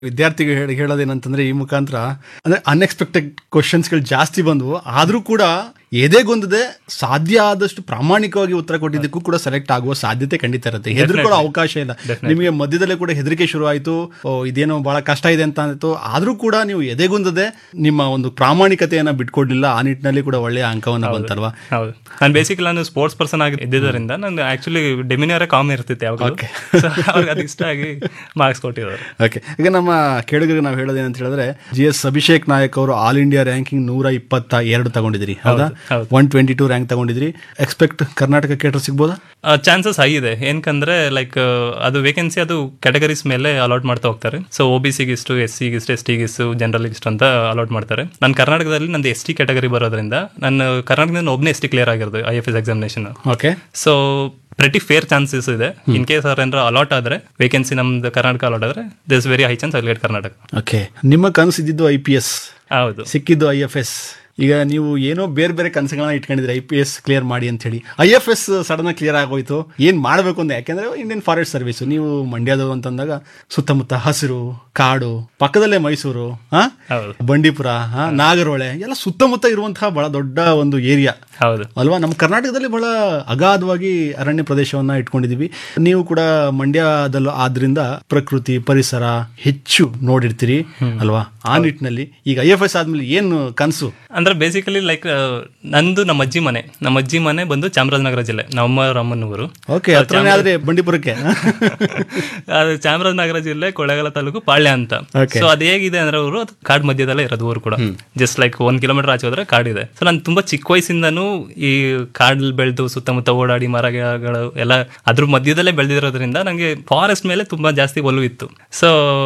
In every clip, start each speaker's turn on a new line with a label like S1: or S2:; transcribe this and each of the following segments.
S1: ವಿದ್ಯಾರ್ಥಿಗಳು ಹೇಳಿ ಹೇಳೋದೇನಂತಂದ್ರೆ ಈ ಮುಖಾಂತರ ಅಂದ್ರೆ ಅನ್ಎಕ್ಸ್ಪೆಕ್ಟೆಡ್ ಕ್ವಶನ್ಸ್ಗಳು ಜಾಸ್ತಿ ಬಂದವು ಆದ್ರೂ ಕೂಡ ಎದೆಗೊಂದದೆ ಸಾಧ್ಯ ಆದಷ್ಟು ಪ್ರಾಮಾಣಿಕವಾಗಿ ಉತ್ತರ ಕೊಟ್ಟಿದ್ದಕ್ಕೂ ಕೂಡ ಸೆಲೆಕ್ಟ್ ಆಗುವ ಸಾಧ್ಯತೆ ಖಂಡಿತ ಇರುತ್ತೆ ಹೆದರ್ಕೊಳ್ಳೋ ಅವಕಾಶ ಇಲ್ಲ ನಿಮಗೆ ಮಧ್ಯದಲ್ಲೇ ಕೂಡ ಹೆದರಿಕೆ ಶುರು ಆಯ್ತು ಓ, ಇದೇನೋ ಬಹಳ ಕಷ್ಟ ಇದೆ ಅಂತ ಅಂದಿತ್ತು ಆದ್ರೂ ಕೂಡ ನೀವು ಎದೆಗುಂದದೆ ನಿಮ್ಮ ಒಂದು ಪ್ರಾಮಾಣಿಕತೆಯನ್ನ ಬಿಟ್ಕೊಡ್ಲಿಲ್ಲ ಆ ನಿಟ್ಟಿನಲ್ಲಿ ಕೂಡ ಒಳ್ಳೆಯ ಅಂಕವನ್ನ ಬಂತಲ್ವಾ
S2: ಹೌದು ನಾನು ಬೇಸಿಕಲಿ ನಾನು ಸ್ಪೋರ್ಟ್ಸ್ ಪರ್ಸನ್ ಆಗಿ ಇದ್ದಿದ್ದರಿಂದ ನಾನು ಆಕ್ಚುಲಿ ಡೆಮಿನಿಯರೇ ಕಾಮ್ ಇರ್ತಿತ್ತು ಯಾವಾಗ ಅವ್ರಿಗೆ ಅದು ಇಷ್ಟ ಆಗಿ ಮಾರ್ಕ್ಸ್ ಕೊಟ್ಟಿದ್ದಾರೆ
S1: ಓಕೆ ಈಗ ನಮ್ಮ ಕೇಳುಗರಿಗೆ ನಾವು ಹೇಳೋದೇನಂತ ಹೇಳಿದ್ರೆ ಜಿ ಎಸ್ ಅಭಿಷೇಕ್ ನಾಯಕ್ ಅವರು ಆಲ್ ಇಂಡಿಯಾ ರ್ಯಾಂಕಿಂಗ್ ನೂರ ಇಪ್ಪತ್ತ ಎರಡು ತಗೊಂಡಿದ್ರಿ ಹೌದಾ
S2: ಹೌದು.
S1: ಒನ್ ಟ್ವೆಂಟಿ ಟೂ ರ್ಯಾಂಕ್ ತಗೊಂಡಿದ್ರಿ ಎಕ್ಸ್ಪೆಕ್ಟ್ ಕರ್ನಾಟಕ ಕೇಟರ್ ಸಿಗ್ಬೋದಾ
S2: ಚಾನ್ಸಸ್ ಹೈ ಇದೆ ಏನಕಂದ್ರೆ ಲೈಕ್ ಅದು ವೇಕೆನ್ಸಿ ಅದು ಕ್ಯಾಟಗರೀಸ್ ಮೇಲೆ ಅಲಾಟ್ ಮಾಡ್ತಾ ಹೋಗ್ತಾರೆ ಸೊ ಒ ಬಿ ಸಿಗಿಷ್ಟು ಎಸ್ ಸಿಗಿಷ್ಟು ಎಸ್ ಟಿಗಿಷ್ಟು ಜನರಲ್ ಇಷ್ಟು ಅಂತ ಅಲಾಟ್ ಮಾಡ್ತಾರೆ ನಾನು ಕರ್ನಾಟಕದಲ್ಲಿ ನಂದು ಎಸ್ ಟಿ ಕ್ಯಾಟಗರಿ ಬರೋದ್ರಿಂದ ನಾನು ಕರ್ನಾಟಕದಿಂದ ಒಬ್ಬನೇ ಎಸ್ ಟಿ ಕ್ಲಿಯರ್ ಆಗಿರೋದು I F S examination
S1: okay
S2: so pretty fair chances ಇದೆ ಇನ್ ಕೇಸ್ ಅವ್ರ ಏನಾರ ಅಲಾಟ್ ಆದ್ರೆ ವೇಕೆನ್ಸಿ ನಮ್ದು ಕರ್ನಾಟಕ ಅಲಾಟ್ ಆದ್ರೆ this very high chance I Karnataka
S1: okay ನಿಮ್ಮ ಕನಸಿದ್ದು ಐ ಪಿ ಎಸ್
S2: ಹೌದು
S1: ಸಿಕ್ಕಿದ್ದು ಐ ಎಫ್ ಎಸ್ ಈಗ ನೀವು ಏನೋ ಬೇರೆ ಬೇರೆ ಕನಸುಗಳನ್ನ ಇಟ್ಕೊಂಡಿದ್ರಿ ಐ ಪಿ ಎಸ್ ಕ್ಲಿಯರ್ ಮಾಡಿ ಅಂತ ಹೇಳಿ I F S sudden clear ಆಗೋಯ್ತು ಏನ್ ಮಾಡಬೇಕು ಅಂತ ಯಾಕೆಂದ್ರೆ ಇಂಡಿಯನ್ ಫಾರೆಸ್ಟ್ ಸರ್ವಿಸ್ ನೀವು ಮಂಡ್ಯದವರು ಅಂತಂದಾಗ ಸುತ್ತಮುತ್ತ ಹಸಿರು ಕಾಡು ಪಕ್ಕದಲ್ಲೇ ಮೈಸೂರು ಹಾ
S2: ಹೌದು
S1: ಬಂಡೀಪುರ ಹಾ ನಾಗರಹೊಳೆ ಎಲ್ಲ ಸುತ್ತಮುತ್ತ ಇರುವಂತಹ ಬಹಳ ದೊಡ್ಡ ಒಂದು ಏರಿಯಾ
S2: ಹೌದು
S1: ಅಲ್ವಾ ನಮ್ಮ ಕರ್ನಾಟಕದಲ್ಲಿ ಬಹಳ ಅಗಾಧವಾಗಿ ಅರಣ್ಯ ಪ್ರದೇಶವನ್ನ ಇಟ್ಕೊಂಡಿದೀವಿ ನೀವು ಕೂಡ ಮಂಡ್ಯದಲ್ಲೂ ಆದ್ರಿಂದ ಪ್ರಕೃತಿ ಪರಿಸರ ಹೆಚ್ಚು ನೋಡಿರ್ತೀರಿ ಅಲ್ವಾ ಆ ನಿಟ್ಟಿನಲ್ಲಿ ಈಗ ಐ ಎಫ್ ಎಸ್ ಆದ್ಮೇಲೆ ಏನು ಕನಸು
S2: ಅಂದ್ರೆ ಬೇಸಿಕಲಿ ಲೈಕ್ ನಂದು ನಮ್ಮ ಅಜ್ಜಿ ಮನೆ ನಮ್ಮ ಅಜ್ಜಿ ಮನೆ ಬಂದು ಚಾಮರಾಜನಗರ ಜಿಲ್ಲೆ ನಮ್ಮ ಅಮ್ಮನೂರು
S1: ಓಕೆ ಹತ್ರನೇ ಆದ್ರೆ ಬಂಡೀಪುರಕ್ಕೆ
S2: ಅದು ಚಾಮರಾಜನಗರ ಜಿಲ್ಲೆ ಕೊಳ್ಳೇಗಾಲ ತಾಲೂಕು ಪಾಳ್ಯ ಅಂತ
S1: Okay.
S2: ಸೊ ಅದು ಹೇಗಿದೆ ಅಂದ್ರೆ ಅವರು ಕಾಡ್ ಮಧ್ಯದಲ್ಲೇ ಇರೋದು ಊರು ಕೂಡ ಜಸ್ಟ್ ಲೈಕ್ ಒಂದ್ ಕಿಲೋಮೀಟರ್ ಆಚೆ ಹೋದ್ರೆ ಕಾಡಿದೆ ಸೊ ನಾನು ತುಂಬಾ ಚಿಕ್ಕ ವಯಸ್ಸಿಂದನೂ ಈ ಕಾಡಲ್ಲಿ ಬೆಳೆದು ಸುತ್ತಮುತ್ತ ಓಡಾಡಿ ಮರಗಳು ಎಲ್ಲ ಅದ್ರ ಮಧ್ಯದಲ್ಲೇ ಬೆಳೆದಿರೋದ್ರಿಂದ ನನಗೆ ಫಾರೆಸ್ಟ್ ಮೇಲೆ ತುಂಬಾ ಜಾಸ್ತಿ ಒಲವು ಇತ್ತು ಸೊ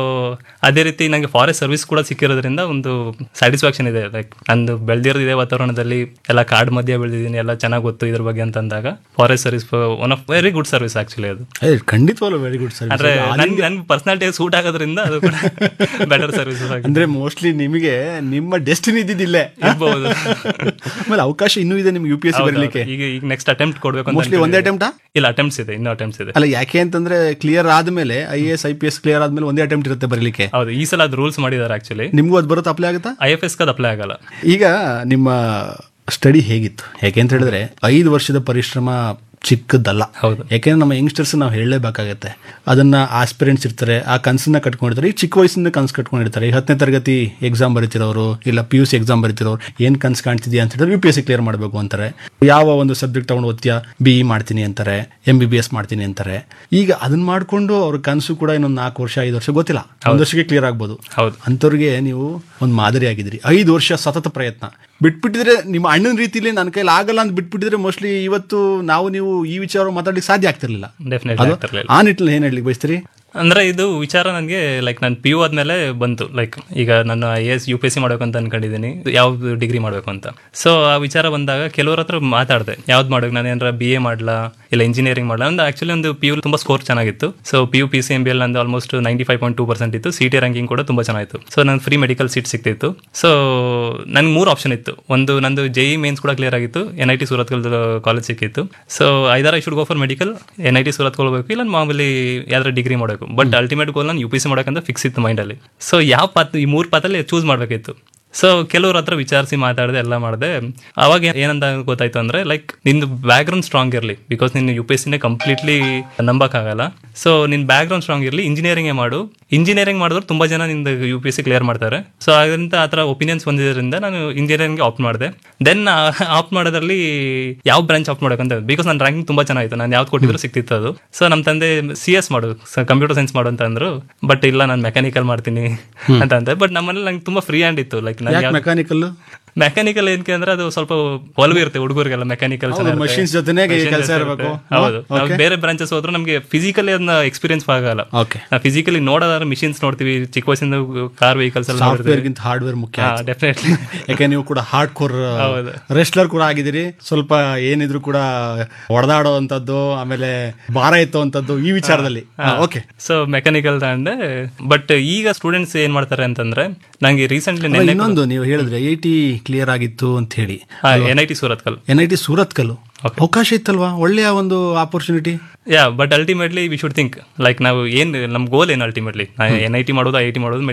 S2: ಅದೇ ರೀತಿ ನನಗೆ ಫಾರೆಸ್ಟ್ ಸರ್ವಿಸ್ ಕೂಡ ಸಿಕ್ಕಿರೋದ್ರಿಂದ ಒಂದು ಸ್ಯಾಟಿಸ್ಫ್ಯಾಕ್ಷನ್ ಇದೆ ಲೈಕ್ ನಂದು ಬೆಳೆದಿರೋದು ಇದೇ ವಾತಾವರಣದಲ್ಲಿ ಎಲ್ಲ ಕಾಡ್ ಮಧ್ಯ ಬೆಳೆದಿದ್ದೀನಿ ಎಲ್ಲ ಚೆನ್ನಾಗಿ ಗೊತ್ತು ಇದ್ರ ಬಗ್ಗೆ ಅಂತ ಅಂದಾಗ forest service one of very good service actually ಅದು
S1: ಏ, ಖಂಡಿತವಾಗ್ಲೂ ವೆರಿ ಗುಡ್ ಸರ್
S2: ಅಂದ್ರೆ ನನ್ಗೆ ನನ್ ಪರ್ಸನಾಲಿಟಿ ಸೂಟ್ ಆಗೋದ್ರಿಂದ ಅದು ಕೂಡ ಬೆಟರ್ ಸರ್ವಿಸಸ್ ಆಗಿ
S1: ಅಂದ್ರೆ ಮೋಸ್ಟ್ಲಿ ನಿಮಗೆ ನಿಮ್ಮ ಡೆಸ್ಟಿನಿ ಇದ್ದಿದ್ದಿಲ್ಲೇ
S2: ಇರ್ಬೋದು
S1: ಆಮೇಲೆ ಅವಕಾಶ ಇನ್ನೂ ಇದೆ ನಿಮ್ಗೆ ಯು ಪಿ ಎಸ್ ಸಿ ಬರಲಿಕ್ಕೆ
S2: ಈಗ ಈಗ ನೆಕ್ಸ್ಟ್ ಅಟೆಂಪ್ಟ್ ಕೊಡ್ಬೇಕು ಅಂತ
S1: ಮೋಸ್ಟ್ಲಿ ಒಂದೇ
S2: ಅನ್ಕೊಂಡಿದ್ದೀನಿ.
S1: ಅಟೆಂಪ್ಟಾ
S2: ಇಲ್ಲ ಅಟೆಂಪ್ಟ್ಸ್ ಇದೆ ಇನ್ನೂ ಅಟೆಂಪ್ಟ್ಸ್ ಇದೆ
S1: ಅಲ್ಲ ಯಾಕೆ ಅಂತಂದ್ರೆ ಕ್ಲಿಯರ್ ಆದ್ಮೇಲೆ I A S I P S clear ಆದ್ಮೇಲೆ ಒಂದೇ ಅಟೆಂಪ್ಟ್ ಇರುತ್ತೆ ಬರಲಿಕ್ಕೆ
S2: ಹೌದು ಈ ಸಲ ಅದು ರೂಲ್ಸ್ ಮಾಡಿದ್ದಾರೆ ಆಕ್ಚುಲಿ
S1: ನಿಮ್ಗೂ ಅದು ಬರುತ್ತೆ ಅಪ್ಲೈ ಆಗುತ್ತಾ
S2: ಐ ಎಫ್ ಎಸ್ ಅದು ಅಪ್ಲೈ ಆಗಲ್ಲ
S1: ಈಗ ನಿಮ್ಮ ಸ್ಟಡಿ ಹೇಗಿತ್ತು ಯಾಕೆ ಅಂತ ಹೇಳಿದ್ರೆ ಐದು ವರ್ಷದ ಪರಿಶ್ರಮ ಚಿಕ್ಕದಲ್ಲ
S2: ಹೌದು.
S1: ಯಾಕೆಂದ್ರೆ ನಮ್ಮ ಯಂಗ್ಸ್ಟರ್ಸ್ ನಾವು ಹೇಳಲೇಬೇಕಾಗತ್ತೆ ಅದನ್ನ ಆಸ್ಪಿರೆಂಟ್ಸ್ ಇರ್ತಾರೆ ಆ ಕನಸನ್ನ ಕಟ್ಕೊಂಡಿರ್ತಾರೆ ಈ ಚಿಕ್ಕ ವಯಸ್ಸಿಂದ ಕನಸು ಕಟ್ಕೊಂಡಿರ್ತಾರೆ ಈ ಹತ್ತನೇ ತರಗತಿ ಎಕ್ಸಾಮ್ ಬರೀತಿರೋರು ಇಲ್ಲ ಪಿ ಯು ಸಿ ಎಕ್ಸಾಮ್ ಬರೀತಿರೋರು ಏನ್ ಕನಸು ಕಾಣ್ತಿದ್ಯಾ ಅಂತ ಹೇಳಿದ್ರೆ U P S C clear ಮಾಡಬೇಕು ಅಂತಾರೆ ಯಾವ ಒಂದು ಸಬ್ಜೆಕ್ಟ್ ತಗೊಂಡು ಓದ್ತೀಯಾ ಬಿ ಇ ಮಾಡ್ತೀನಿ ಅಂತಾರೆ ಎಂ ಬಿ ಬಿ ಎಸ್ ಮಾಡ್ತೀನಿ ಅಂತಾರೆ ಈಗ ಅದನ್ನ ಮಾಡ್ಕೊಂಡು ಅವ್ರ ಕನಸು ಕೂಡ ಇನ್ನೊಂದು ನಾಲ್ಕು ವರ್ಷ ಐದು ವರ್ಷ ಗೊತ್ತಿಲ್ಲ ಒಂದು ವರ್ಷಕ್ಕೆ ಕ್ಲಿಯರ್ ಆಗ್ಬೋದು
S2: ಹೌದು
S1: ಅಂಥವ್ರಿಗೆ ನೀವು ಒಂದು ಮಾದರಿ ಆಗಿದ್ರಿ ಐದು ವರ್ಷ ಸತತ ಪ್ರಯತ್ನ ಬಿಟ್ಬಿಟ್ಟಿದ್ರೆ ನಿಮ್ಮ ಅಣ್ಣನ ರೀತಿಲಿ ನನ್ನ ಕೈಲಿ ಆಗಲ್ಲ ಅಂತ ಬಿಟ್ಬಿಟ್ಟಿದ್ರೆ ಮೋಸ್ಟ್ಲಿ ಇವತ್ತು ನಾವು ನೀವು ಈ ವಿಚಾರ ಮಾತಾಡ್ಲಿಕ್ಕೆ ಸಾಧ್ಯ ಆಗ್ತಿರ್ಲಿಲ್ಲ
S2: ಡೆಫಿನೆಟ್ಲಿ
S1: ಅದು
S2: ಆಗ್ತಿರ್ಲಿಲ್ಲ
S1: ಆ ನಿಟ್ಟಿನಲ್ಲಿ ಏನ್ ಹೇಳ್ಲಿಕ್ಕೆ ಬಯಸ್ತೀರಿ
S2: ಅಂದ್ರೆ ಇದು ವಿಚಾರ ನನಗೆ ಲೈಕ್ ನಾನು ಪಿ ಯು ಆದ್ಮೇಲೆ ಬಂತು ಲೈಕ್ ಈಗ ನಾನು I S U P S C ಮಾಡ್ಬೇಕು ಅಂತ ಅನ್ಕೊಂಡಿದ್ದೀನಿ ಯಾವ್ದು ಡಿಗ್ರಿ ಮಾಡ್ಬೇಕು ಅಂತ ಸೊ ಆ ವಿಚಾರ ಬಂದಾಗ ಕೆಲವ್ರ ಹತ್ರ ಮಾತಾಡಿದೆ ಯಾವ್ದು ಮಾಡ್ಬೇಕು ನಾನು ಏನಾರ ಬಿ ಎ ಮಾಡ್ಲಾ ಇಲ್ಲ ಇಂಜಿನಿಯರಿಂಗ್ ಮಾಡ್ಲಾ ಒಂದು ಆಕ್ಚುಲಿ ಒಂದು ಪಿ ಯು ತುಂಬಾ ಸ್ಕೋರ್ ಚೆನ್ನಾಗಿತ್ತು so P U P C M B ಎಲ್ ನಂದು almost ninety five point two percent ಇತ್ತು ಸಿ ಟಿ ರ್ಯಾಂಕಿಂಗ್ ಕೂಡ ತುಂಬಾ ಚೆನ್ನಾಗಿತ್ತು ಸೊ ನಾನು ಫ್ರೀ ಮೆಡಿಕಲ್ ಸೀಟ್ ಸಿಕ್ತಿತ್ತು ಸೊ ನನ್ಗೆ ಮೂರು ಆಪ್ಷನ್ ಇತ್ತು ಒಂದು ನಂದು ಜೆ ಇ ಮೇನ್ಸ್ ಕೂಡ ಕ್ಲಿಯರ್ ಆಗಿತ್ತು N I T Surathkal college ಸಿಕ್ಕಿತ್ತು ಸೊ ಐದಾರ I should go for medical N I T Surat ಹೋಗ್ಬೇಕು ಇಲ್ಲ ಮಾಮೂಲಿ ಯಾವ್ದಾರ ಡಿಗ್ರಿ ಮಾಡಬೇಕು ಬಟ್ ಅಲ್ಟಿಮೇಟ್ ಗೋಲ್ ನಾನು ಯು ಪಿ ಸಿ ಮಾಡೋಕ್ಕಂತ ಫಿಕ್ಸ್ ಇತ್ತು ಮೈಂಡಲ್ಲಿ ಸೊ ಯಾವ ಪಾತ್ ಈ ಮೂರು ಪಾತಲ್ಲಿ ಚೂಸ್ ಮಾಡಬೇಕಿತ್ತು ಸೊ ಕೆಲವ್ರ ಹತ್ರ ವಿಚಾರಿಸಿ ಮಾತಾಡಿದೆ ಎಲ್ಲ ಮಾಡಿದೆ ಅವಾಗ ಏನ್- ಏನಂತ ಗೊತ್ತಾಯ್ತು ಅಂದ್ರೆ ಲೈಕ್ ನಿಂದು ಬ್ಯಾಕ್ ಗ್ರೌಂಡ್ ಸ್ಟ್ರಾಂಗ್ ಇರಲಿ ಬಿಕಾಸ್ ನಿನ್ನ ಯು ಪಿ ಎಸ್ ಸಿನೇ ಕಂಪ್ಲೀಟ್ಲಿ ನಂಬಕ್ಕಾಗಲ್ಲ ಸೊ ನಿನ್ನ ಬ್ಯಾಕ್ ಗ್ರೌಂಡ್ ಸ್ಟ್ರಾಂಗ್ ಇರಲಿ ಇಂಜಿನಿಯರಿಂಗ್ ಮಾಡು ಇಂಜಿನಿಯರಿಂಗ್ ಮಾಡಿದ್ರೆ ತುಂಬಾ ಜನ ನಿಂದು U P S C clear ಮಾಡ್ತಾರೆ ಸೊ ಅದರಿಂದ ಆ ಥರ ಒಪಿನಿಯನ್ಸ್ ಬಂದಿದ್ದರಿಂದ ನಾನು ಇಂಜಿನಿಯರಿಂಗ್ ಆಪ್ಟ್ ಮಾಡಿದೆ ದೆನ್ ಆಪ್ಟ್ ಮಾಡೋದ್ರಲ್ಲಿ ಯಾವ ಬ್ರಾಂಚ್ ಆಪ್ಟ್ ಮಾಡೋಕಂತ ಬಿಕಾಸ್ ನನ್ನ ರ್ಯಾಂಕಿಂಗ್ ತುಂಬಾ ಚೆನ್ನಾಗಿತ್ತು ನಾನು ಯಾವ್ದು ಕೊಟ್ಟಿದ್ರು ಸಿಕ್ತಿತ್ತು ಅದು ಸೊ ನಮ್ಮ ತಂದೆ ಸಿ ಎಸ್ ಮಾಡು ಕಂಪ್ಯೂಟರ್ ಸೈನ್ಸ್ ಮಾಡು ಅಂತ ಅಂದ್ರು ಬಟ್ ಇಲ್ಲ ನಾನು ಮೆಕ್ಯಾನಿಕಲ್ ಮಾಡ್ತೀನಿ ಅಂತ ಅಂದೆ ಬಟ್ ನಮ್ಮಲ್ಲಿ ನಂಗೆ ತುಂಬಾ ಫ್ರೀ ಹ್ಯಾಂಡ್ ಇತ್ತು ಲೈಕ್
S1: ಯಾಕೆ ಮೆಕ್ಯಾನಿಕಲ್
S2: ಮೆಕ್ಯಾನಿಕಲ್ ಏನಕ್ಕೆ ಅಂದ್ರೆ ಅದು ಸ್ವಲ್ಪ ಒಲವು ಇರುತ್ತೆ ಹುಡುಗರಿಗೆಲ್ಲ ಮೆಕ್ಯಾನಿಕಲ್
S1: machines ಜೊತೆನೇ ಕೆಲಸ ಇರಬೇಕು
S2: ಹೌದು ನಾವು ಬೇರೆ ಬ್ರಾಂಚಸ್ ಹೋದ್ರೆ ನಮಗೆ ಫಿಸಿಕಲಿ ಅದನ್ನ ಎಕ್ಸ್ಪೀರಿಯನ್ಸ್ ಆಗಲ್ಲ
S1: ಓಕೆ
S2: ನಾವು ಫಿಸಿಕಲಿ ನೋಡೋದಾದ್ರೆ ಮಿಷಿನ್ಸ್ ನೋಡ್ತೀವಿ ಚಿಕ್ಕ ವಯಸ್ಸಿಂದ ಕಾರ್ ವೆಹಿಕಲ್ಸ್ ಎಲ್ಲ ನೋಡಿರ್ತೀವಿ
S1: ಸಾಫ್ಟ್ವೇರ್ಗಿಂತ ಹಾರ್ಡ್ವೇರ್ ಮುಖ್ಯ
S2: ಡೆಫಿನೆಟ್ಲಿ
S1: ಯಾಕೆ ನೀವು ಕೂಡ ಹಾರ್ಡ್ ಕೋರ್
S2: ಹೌದು.
S1: ರೆಸ್ಲರ್ ಕೂಡ ಆಗಿದ್ದೀರಿ ಸ್ವಲ್ಪ ಏನಿದ್ರು ಕೂಡ ಹೊಡೆದಾಡೋ ಅಂತದ್ದು ಆಮೇಲೆ ಭಾರ ಎತ್ತುವಂತದ್ದು ಈ ವಿಚಾರದಲ್ಲಿ ಓಕೆ
S2: ಸೊ ಮೆಕ್ಯಾನಿಕಲ್ ತಗೊಂಡೆ ಬಟ್ ಈಗ ಸ್ಟೂಡೆಂಟ್ಸ್ ಏನ್ ಮಾಡ್ತಾರೆ ಅಂತಂದ್ರೆ ನಂಗೆ ರೀಸೆಂಟ್ಲಿ ನೆನ್ನೆ
S1: ಇನ್ನೊಂದು ನೀವು ಹೇಳಿದ್ರೆ ಐ ಟಿ ಕ್ಲಿಯರ್ ಆಗಿತ್ತು ಅಂತ ಹೇಳಿ
S2: N I T Surathkal
S1: N I T Surathkal ಅವಕಾಶ ಇತ್ತಲ್ವಾ ಒಳ್ಳೆಯ ಒಂದು opportunity
S2: yeah but ultimately we should think like ನಾವು ಏನ್ ನಮ್ ಗೋಲ್ ಏನು ಅಲ್ಟಿಮೇಟ್ಲಿ ಎನ್ ಐ ಟಿ ಮಾಡೋದು ಐ ಟಿ ಮಾಡೋದು